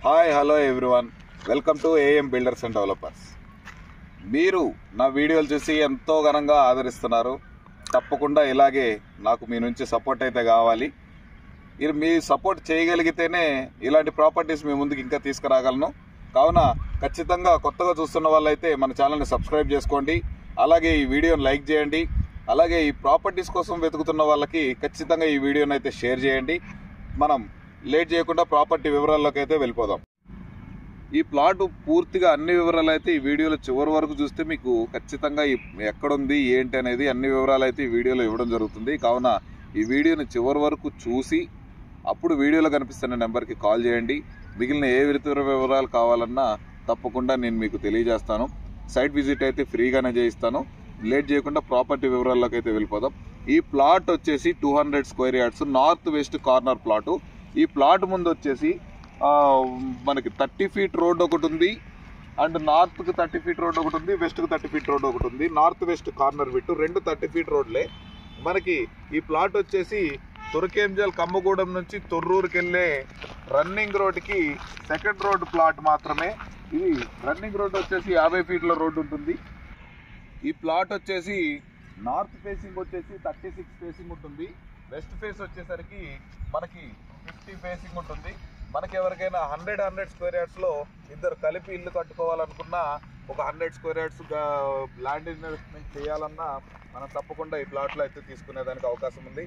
hi hello everyone welcome to AM builders and developers మీరు నా వీడియోలు చూసి ఎంతో ఘనంగా ఆదరిస్తున్నారు తప్పకుండా ఇలాగే నాకు మీ నుంచి సపోర్ట్ అయితే కావాలి మీరు మీ సపోర్ట్ చేయగలిగితేనే ఇలాంటి ప్రాపర్టీస్ మీ ముందుకు ఇంకా తీసుకురాగలను కావున ఖచ్చితంగా కొత్తగా చూస్తున్న వాళ్ళైతే మన ఛానల్ని సబ్స్క్రైబ్ చేసుకోండి అలాగే ఈ వీడియోని లైక్ చేయండి అలాగే ఈ ప్రాపర్టీస్ కోసం వెతుకుతున్న వాళ్ళకి ఖచ్చితంగా ఈ వీడియోని అయితే షేర్ చేయండి మనం లేట్ చేయకుండా ప్రాపర్టీ వివరాల్లోకి అయితే వెళ్ళిపోదాం ఈ ప్లాట్ పూర్తిగా అన్ని వివరాలు అయితే ఈ వీడియోలో చివరి వరకు చూస్తే మీకు ఖచ్చితంగా ఈ ఎక్కడుంది ఏంటి అనేది అన్ని వివరాలు అయితే ఈ వీడియోలో ఇవ్వడం జరుగుతుంది కావున ఈ వీడియోని చివరి వరకు చూసి అప్పుడు వీడియోలో కనిపిస్తున్న నెంబర్కి కాల్ చేయండి మిగిలిన ఏ ఇతర వివరాలు కావాలన్నా తప్పకుండా నేను మీకు తెలియజేస్తాను సైట్ విజిట్ అయితే ఫ్రీగానే చేయిస్తాను లేట్ చేయకుండా ప్రాపర్టీ వివరాల్లోకి అయితే వెళ్ళిపోదాం ఈ ప్లాట్ వచ్చేసి two hundred square yards north west corner plot ఈ ప్లాట్ ముందు వచ్చేసి ఆ, మనకి థర్టీ ఫీట్ రోడ్ ఒకటి ఉంది అండ్ నార్త్కి థర్టీ ఫీట్ రోడ్ ఒకటి ఉంది వెస్ట్కి థర్టీ ఫీట్ రోడ్ ఒకటి ఉంది నార్త్ వెస్ట్ కార్నర్ బిట్టు రెండు థర్టీ ఫీట్ రోడ్లే మనకి ఈ ప్లాట్ వచ్చేసి తురకేంజల్ కమ్మగూడెం నుంచి తొర్రూరుకి వెళ్ళే రన్నింగ్ రోడ్కి సెకండ్ రోడ్ ప్లాట్ మాత్రమే ఇది రన్నింగ్ రోడ్ వచ్చేసి యాభై ఫీట్ల రోడ్డు ఉంటుంది ఈ ప్లాట్ వచ్చేసి నార్త్ ఫేసింగ్ వచ్చేసి థర్టీ సిక్స్ ఫేసింగ్ ఉంటుంది వెస్ట్ ఫేస్ వచ్చేసరికి మనకి ఫిఫ్టీ ఫేసింగ్ ఉంటుంది మనకి ఎవరికైనా హండ్రెడ్ హండ్రెడ్ స్క్వేర్ యార్డ్స్లో ఇద్దరు కలిపి ఇల్లు కట్టుకోవాలనుకున్నా ఒక hundred square yards land investment చేయాలన్నా మనం తప్పకుండా ఈ ప్లాట్లో అయితే తీసుకునేదానికి అవకాశం ఉంది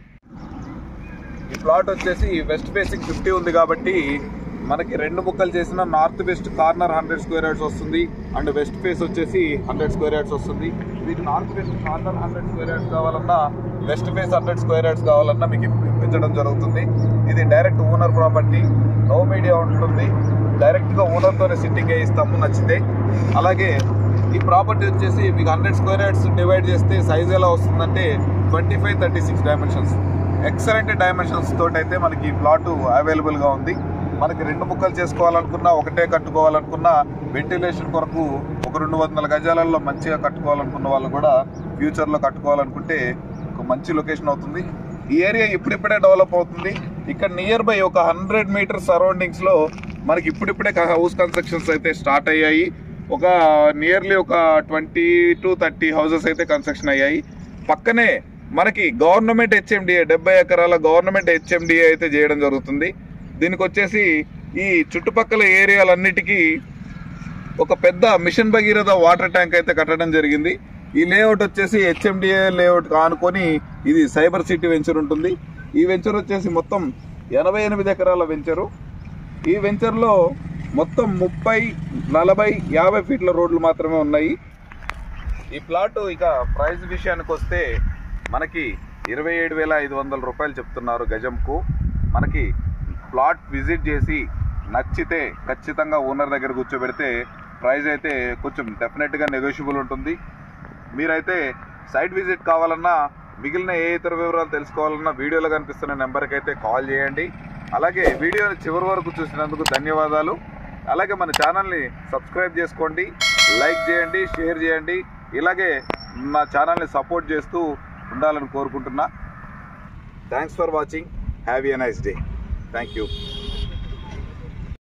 ఈ ప్లాట్ వచ్చేసి వెస్ట్ ఫేసింగ్ ఫిఫ్టీ ఉంది కాబట్టి మనకి రెండు ముక్కలు చేసిన north west corner hundred square yards వస్తుంది అండ్ వెస్ట్ ఫేస్ వచ్చేసి హండ్రెడ్ స్క్వేర్ యార్డ్స్ వస్తుంది మీకు north west corner hundred square yards కావాలన్నా west face hundred square yards కావాలన్నా మీకు ఇప్పించడం జరుగుతుంది ఇది direct owner property no media ఉంటుంది డైరెక్ట్గా ఓనర్తోనే సిట్టింగ్ ఇస్తాము నచ్చితే అలాగే ఈ ప్రాపర్టీ వచ్చేసి మీకు హండ్రెడ్ స్క్వేర్ యార్డ్స్ డివైడ్ చేస్తే సైజ్ ఎలా వస్తుందంటే twenty five thirty six dimensions excellent dimensions తోటి అయితే మనకి ఈ ప్లాట్ అవైలబుల్గా ఉంది మనకి రెండు ముక్కలు చేసుకోవాలనుకున్నా ఒకటే కట్టుకోవాలనుకున్నా వెంటిలేషన్ కొరకు ఒక రెండు వందల గజాలలో మంచిగా కట్టుకోవాలనుకున్న వాళ్ళు కూడా ఫ్యూచర్లో కట్టుకోవాలనుకుంటే ఒక మంచి లొకేషన్ అవుతుంది ఈ ఏరియా ఇప్పుడిప్పుడే డెవలప్ అవుతుంది ఇక్కడ నియర్ బై ఒక హండ్రెడ్ మీటర్ సరౌండింగ్స్లో మనకి ఇప్పుడిప్పుడే హౌస్ కన్స్ట్రక్షన్స్ అయితే స్టార్ట్ అయ్యాయి ఒక నియర్లీ ఒక ట్వంటీ టు థర్టీ హౌసెస్ అయితే కన్స్ట్రక్షన్ అయ్యాయి పక్కనే మనకి గవర్నమెంట్ హెచ్ఎండిఏ డెబ్బై ఎకరాల గవర్నమెంట్ హెచ్ఎండిఏ అయితే చేయడం జరుగుతుంది దీనికి వచ్చేసి ఈ చుట్టుపక్కల ఏరియాలన్నిటికీ ఒక పెద్ద మిషన్ భగీరథ వాటర్ ట్యాంక్ అయితే కట్టడం జరిగింది ఈ లేఅవుట్ వచ్చేసి హెచ్ఎండిఏ లేఅవుట్ ఆనుకొని ఇది సైబర్ సిటీ వెంచర్ ఉంటుంది ఈ వెంచర్ వచ్చేసి మొత్తం ఎనభై ఎనిమిది ఎకరాల వెంచరు ఈ వెంచర్లో మొత్తం ముప్పై నలభై యాభై ఫీట్ల రోడ్లు మాత్రమే ఉన్నాయి ఈ ప్లాట్ ఇక ప్రైస్ విషయానికి వస్తే మనకి ఇరవై ఏడు వేల ఐదు వందల రూపాయలు చెప్తున్నారు గజంకు మనకి ప్లాట్ విజిట్ చేసి నచ్చితే ఖచ్చితంగా ఓనర్ దగ్గర కూర్చోబెడితే ప్రైస్ అయితే కొంచెం డెఫినెట్గా నెగోషియబుల్ ఉంటుంది మీరైతే సైట్ విజిట్ కావాలన్నా మిగిలిన ఏ ఇతర వివరాలు తెలుసుకోవాలన్నా వీడియోలో కనిపిస్తున్న నెంబర్కి అయితే కాల్ చేయండి అలాగే వీడియోని చివరి వరకు చూసినందుకు ధన్యవాదాలు అలాగే మన ఛానల్ని సబ్స్క్రైబ్ చేసుకోండి లైక్ చేయండి షేర్ చేయండి ఇలాగే నా ఛానల్ని సపోర్ట్ చేస్తూ ఉండాలని కోరుకుంటున్నా thanks for watching have a nice day thank you